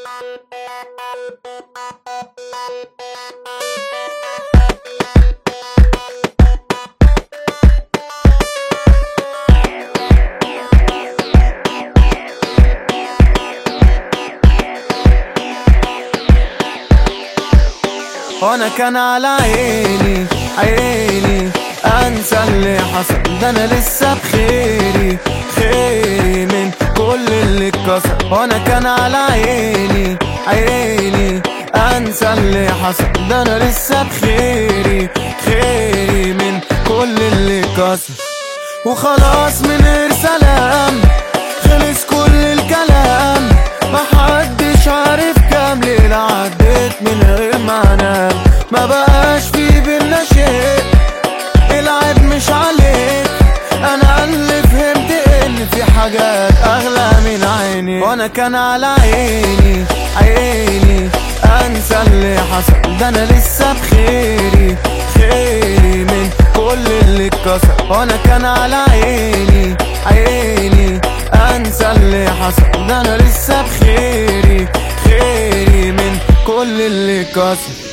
وانا كان على عيني عيني انسى اللي حصل ده انا لسه بخيري خيري من كل اللي اتكسر وانا كان على عيني عيني انسى اللي حصل ده انا لسه بخيري خيري من كل اللي اتكسر وخلاص من غير سلام خلص كل الكلام محدش عارف كام ليلة عدت من غير ما انام ما بقاش في بينا شيء العيب مش عليك انا اللي فهمت ان في حاجات اغلى من عيني وانا كان على عيني عيني انسى اللي حصل ده انا لسه بخيري خيري من كل اللي اتكسر وانا كان على عيني عيني انسى اللي حصل ده انا لسه بخيري خيري من كل اللي اتكسر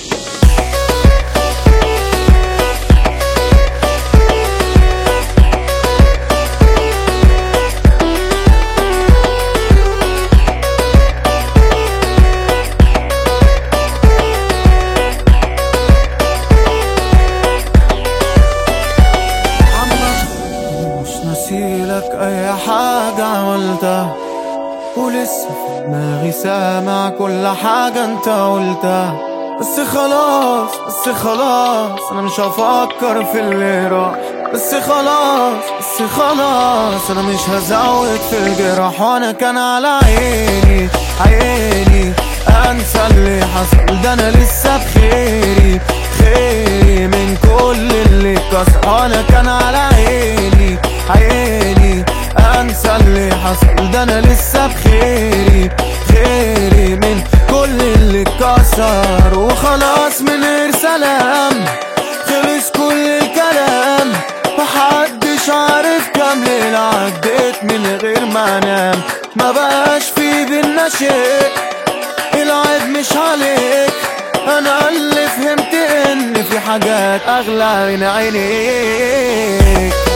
مش ناسيلك اي حاجة عملتها ولسه في دماغي سامع كل حاجة انت قلتها بس خلاص بس خلاص انا مش هفكر في اللي راح بس خلاص بس خلاص انا مش هزود في الجراح وانا كان على عيني عيني انسى اللي حصل ده انا لسه بخيري خيري من كل اللي اتكسر وانا كان على عيني عيني انسى اللي حصل ده انا لسه بخيري خيري من كل اللي اتكسر وخلاص من غير سلام خلص كل الكلام محدش عارف كام ليلة عديت من غير ما انام ما بقاش في بينا شيء العيب مش عليك انا اللي فهمت ان في حاجات اغلى من عينيك